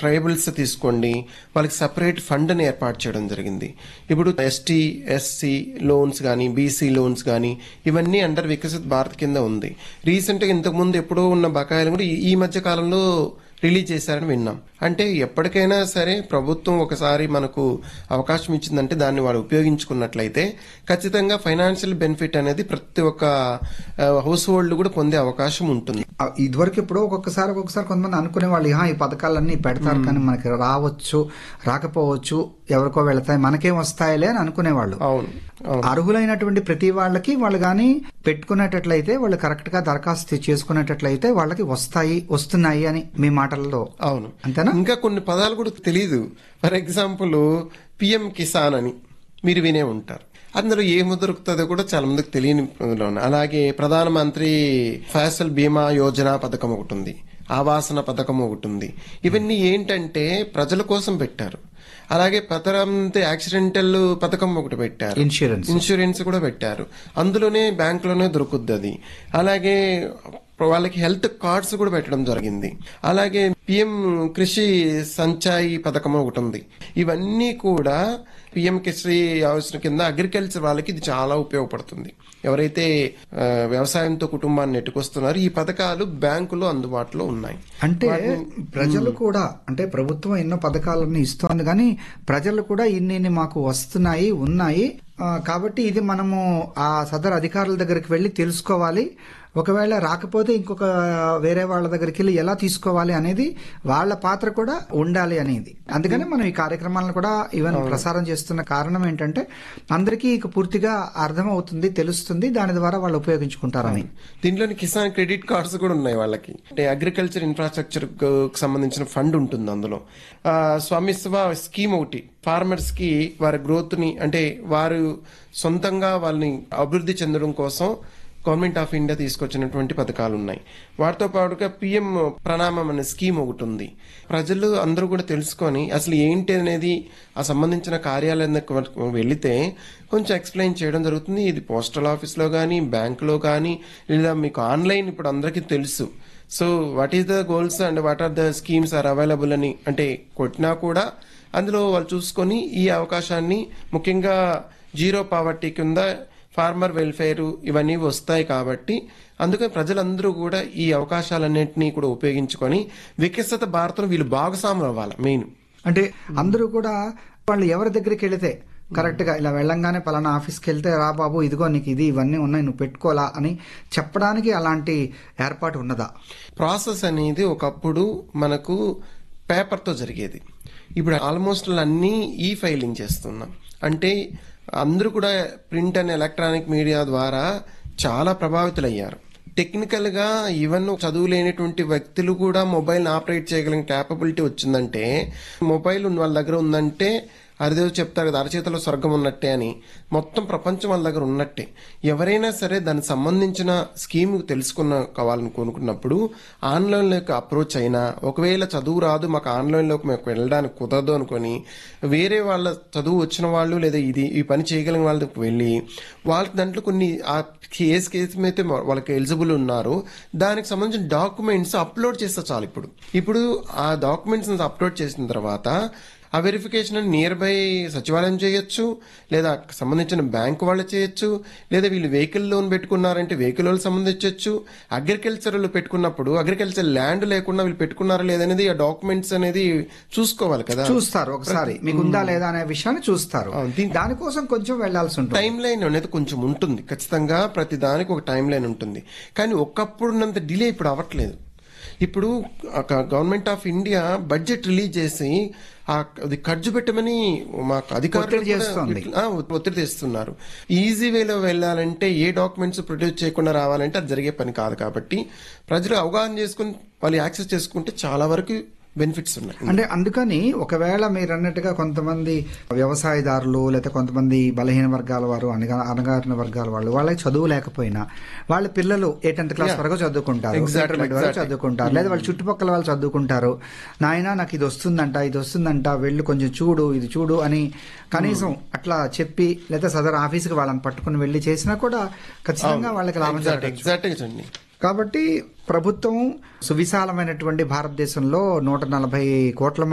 Tribals తీసుకోండి వాళ్ళకి separate ఫండ్ని ఏర్పాటు చేయడం జరిగింది ఇప్పుడు ఎస్టీ ఎస్సీ లోన్స్ కానీ బీసీ లోన్స్ కానీ ఇవన్నీ అండర్ వికసిత్ భారత్ కింద ఉంది రీసెంట్గా ఇంతకుముందు ఎప్పుడో ఉన్న బకాయిలు కూడా ఈ- ఈ మధ్య కాలంలో రిలీజ్ చేశారని విన్నాం అంటే ఎప్పటికైనా సరే ప్రభుత్వం ఒకసారి మనకు అవకాశం ఇచ్చిందంటే దాన్ని వాడు ఉపయోగించుకున్నట్లయితే ఖచ్చితంగా ఫైనాన్షియల్ బెనిఫిట్ అనేది ప్రతి ఒక్క హౌస్ హోల్డ్ కూడా పొందే అవకాశం ఉంటుంది ఆ, ఇదివరకు ఎప్పుడో ఒక్కొక్కసారి ఒక్కొక్కసారి కొంతమంది అనుకునే వాళ్ళు "హా, ఈ పథకాలన్నీ పెడతారు కానీ మనకి రావచ్చు రాకపోవచ్చు ఎవరికో వెళతాయి మనకేం వస్తాయిలే అని అనుకునేవాళ్ళు అవును అవును అర్హులైనటువంటి ప్రతి వాళ్ళకి వాళ్ళు కానీ పెట్టుకునేటట్లయితే వాళ్ళు కరెక్ట్ గా దరఖాస్తు చేసుకునేటట్లయితే వాళ్ళకి వస్తాయి వస్తున్నాయి అని మీ మాటల్లో అవును అంతేనా ఇంకా కొన్ని పదాలు కూడా తెలియదు ఫర్ ఎగ్జాంపుల్ పిఎం కిసాన్ అని మీరు వినే ఉంటారు అందులో ఏమి దొరుకుతుందో కూడా చాలా మందికి తెలియని అందులో ఉన్నాయి. అలాగే ప్రధానమంత్రి ఫసల్ బీమా యోజన పథకం ఒకటి ఉంది ఆవాసన పథకం ఒకటి ఉంది ఇవన్నీ ఏంటంటే ప్రజల కోసం పెట్టారు అలాగే ప్రధానమంత్రి యాక్సిడెంటల్ పథకం ఒకటి పెట్టారు ఇన్సూరెన్స్ ఇన్సూరెన్స్ కూడా పెట్టారు అందులోనే బ్యాంకులోనే దొరుకుద్ది అది అలాగే వాళ్ళకి హెల్త్ కార్డ్స్ కూడా పెట్టడం జరిగింది అలాగే పిఎం కృషి సంచాయి పథకం ఒకటి ఉంది ఇవన్నీ కూడా పిఎం కృషి యోజన కింద అగ్రికల్చర్ వాళ్ళకి ఇది చాలా ఉపయోగపడుతుంది ఎవరైతే ఆ, వ్యవసాయంతో కుటుంబాన్ని నెట్టుకొస్తున్నారో ఈ పథకాలు బ్యాంకులో అందుబాటులో ఉన్నాయి అంటే ప్రజలు కూడా అంటే ప్రభుత్వం ఎన్నో పథకాలన్నీ ఇస్తోంది కానీ ప్రజలు కూడా ఇన్ని ఇన్ని మాకు వస్తున్నాయి ఉన్నాయి ఆ, కాబట్టి ఇది మనము ఆ సదరు అధికారుల దగ్గరికి వెళ్ళి తెలుసుకోవాలి ఒకవేళ రాకపోతే ఇంకొక వేరే వాళ్ళ దగ్గరికి వెళ్ళి ఎలా తీసుకోవాలి అనేది వాళ్ళ పాత్ర కూడా ఉండాలి అనేది అందుకని మనం ఈ కార్యక్రమాలను కూడా ఈవెన్ ప్రసారం చేస్తున్న కారణం ఏంటంటే అందరికీ ఇక పూర్తిగా అర్థం అవుతుంది తెలుస్తుంది దాని ద్వారా వాళ్ళు ఉపయోగించుకుంటారని దీంట్లోని కిసాన్ క్రెడిట్ కార్డ్స్ కూడా ఉన్నాయి వాళ్ళకి అంటే అగ్రికల్చర్ ఇన్ఫ్రాస్ట్రక్చర్ సంబంధించిన ఫండ్ ఉంటుంది అందులో ఆ, స్వామిత్వ స్కీమ్ ఒకటి ఫార్మర్స్ కి వారి గ్రోత్ ని అంటే వారు సొంతంగా వాళ్ళని అభివృద్ధి చెందడం కోసం గవర్నమెంట్ ఆఫ్ ఇండియా తీసుకొచ్చినటువంటి పథకాలు ఉన్నాయి వాటితో పాటుగా పిఎం ప్రణామం అనే స్కీమ్ ఒకటి ఉంది ప్రజలు అందరూ కూడా తెలుసుకొని అసలు ఏంటి అనేది ఆ సంబంధించిన కార్యాలయానికి వరకు వెళితే కొంచెం ఎక్స్ప్లెయిన్ చేయడం జరుగుతుంది ఇది పోస్టల్ ఆఫీస్లో కానీ బ్యాంకులో కానీ లేదా మీకు ఆన్లైన్ ఇప్పుడు అందరికీ తెలుసు so what is the goals and what are the schemes are available అని అంటే కొట్టినా కూడా అందులో వాళ్ళు చూసుకొని ఈ అవకాశాన్ని ముఖ్యంగా జీరో పావర్టీ కింద ఫార్మర్ వెల్ఫేర్ ఇవన్నీ వస్తాయి కాబట్టి అందుకని ప్రజలందరూ కూడా ఈ అవకాశాలన్నింటినీ కూడా ఉపయోగించుకొని వికసిత భారతం వీళ్ళు భాగస్వాములు అవ్వాలి మెయిన్ అంటే అందరూ కూడా వాళ్ళు ఎవరి దగ్గరికి వెళితే కరెక్ట్ గా ఇలా వెళ్ళంగానే పలానా ఆఫీస్కి వెళ్తే రా బాబు ఇదిగో నీకు ఇది ఇవన్నీ ఉన్నాయి నువ్వు పెట్టుకోవాలా అని చెప్పడానికి అలాంటి ఏర్పాటు ఉన్నదా ప్రాసెస్ అనేది ఒకప్పుడు మనకు పేపర్తో జరిగేది ఇప్పుడు ఆల్మోస్ట్ అన్నీ ఈ ఫైలింగ్ చేస్తున్నాం అంటే అందరూ కూడా ప్రింట్ అండ్ ఎలక్ట్రానిక్ మీడియా ద్వారా చాలా ప్రభావితులయ్యారు టెక్నికల్ గా ఈవెన్ చదువు లేనటువంటి వ్యక్తులు కూడా మొబైల్ ఆపరేట్ చేయగలిగిన క్యాపబిలిటీ వచ్చిందంటే మొబైల్ ఉన్న వాళ్ళ దగ్గర ఉందంటే హరిదేవ్ చెప్తారు కదా అరచేతిలో స్వర్గం ఉన్నట్టే అని మొత్తం ప్రపంచం వాళ్ళ దగ్గర ఉన్నట్టే ఎవరైనా సరే దానికి సంబంధించిన స్కీమ్ తెలుసుకున్న కావాలని కోరుకున్నప్పుడు ఆన్లైన్లోకి అప్రోచ్ అయినా ఒకవేళ చదువు రాదు మాకు ఆన్లైన్లోకి మాకు వెళ్ళడానికి కుదరదు అనుకొని వేరే వాళ్ళ చదువు వచ్చిన వాళ్ళు లేదా ఇది ఈ పని చేయగలిగిన వాళ్ళకి వెళ్ళి వాళ్ళకి దాంట్లో కొన్ని ఆ కేసు కేసు అయితే వాళ్ళకి ఎలిజిబుల్ ఉన్నారు దానికి సంబంధించిన డాక్యుమెంట్స్ అప్లోడ్ చేస్తే చాలు ఇప్పుడు ఇప్పుడు ఆ డాక్యుమెంట్స్ అప్లోడ్ చేసిన తర్వాత ఆ వెరిఫికేషన్ నియర్ బై సచివాలయం చేయొచ్చు లేదా సంబంధించిన బ్యాంక్ వాళ్ళు చేయొచ్చు లేదా వీళ్ళు వెహికల్ లోన్ పెట్టుకున్నారంటే వెహికల్ వాళ్ళు సంబంధించవచ్చు అగ్రికల్చర్ పెట్టుకున్నప్పుడు అగ్రికల్చర్ ల్యాండ్ లేకుండా వీళ్ళు పెట్టుకున్నారా లేదనేది ఆ డాక్యుమెంట్స్ అనేది చూసుకోవాలి కదా చూస్తారు ఒకసారి మీకు ఉందా లేదా అనే విషయాన్ని చూస్తారు అవును, దీని- దానికోసం కొంచెం వెళ్లాల్సి ఉంటుంది టైం లైన్ అనేది కొంచెం ఉంటుంది ఖచ్చితంగా ప్రతి దానికి ఒక టైం లైన్ ఉంటుంది కానీ ఒకప్పుడు ఉన్నంత డిలే ఇప్పుడు అవ్వట్లేదు ఇప్పుడు government of India budget release చేసి ఆ అది ఖర్చు పెట్టమని మాకు అధికారులు ఒత్తిడి కూడా చేస్తోంది. ఆ, ఒత్తిడి తెస్తున్నారు ఈజీ వేలో వెళ్ళాలంటే ఏ డాక్యుమెంట్స్ ప్రొడ్యూస్ చేయకుండా రావాలంటే అది జరిగే పని కాదు కాబట్టి ప్రజలు అవగాహన చేసుకుని వాళ్ళు యాక్సెస్ చేసుకుంటే చాలా వరకు బెనిఫిట్స్ ఉన్నాయి అంటే అందుకని ఒకవేళ మీరు అన్నట్టుగా కొంతమంది వ్యవసాయదారులు లేకపోతే కొంతమంది బలహీన వర్గాల వారు అనగా అనగారిన వర్గాల వాళ్ళు వాళ్ళకి చదువు లేకపోయినా వాళ్ళ పిల్లలు ఏ టెన్త్ క్లాస్ వరకు చదువుకుంటారు Exactly, ఇంటర్మీడియట్ వరకు exactly. చదువుకుంటారు లేదా వాళ్ళ చుట్టుపక్కల వాళ్ళు చదువుకుంటారు నాయన నాకు ఇది వస్తుందంట ఇది వస్తుందంట వెళ్ళి కొంచెం చూడు ఇది చూడు అని కనీసం అట్లా చెప్పి లేదా సదర్ ఆఫీస్కి వాళ్ళని పట్టుకుని వెళ్ళి చేసినా కూడా ఖచ్చితంగా వాళ్ళకి లాభం జరగచ్చు ఎగ్జాక్ట్ అండి కాబట్టి ప్రభుత్వం సువిశాలమైనటువంటి భారతదేశంలో నూట నలభై కోట్ల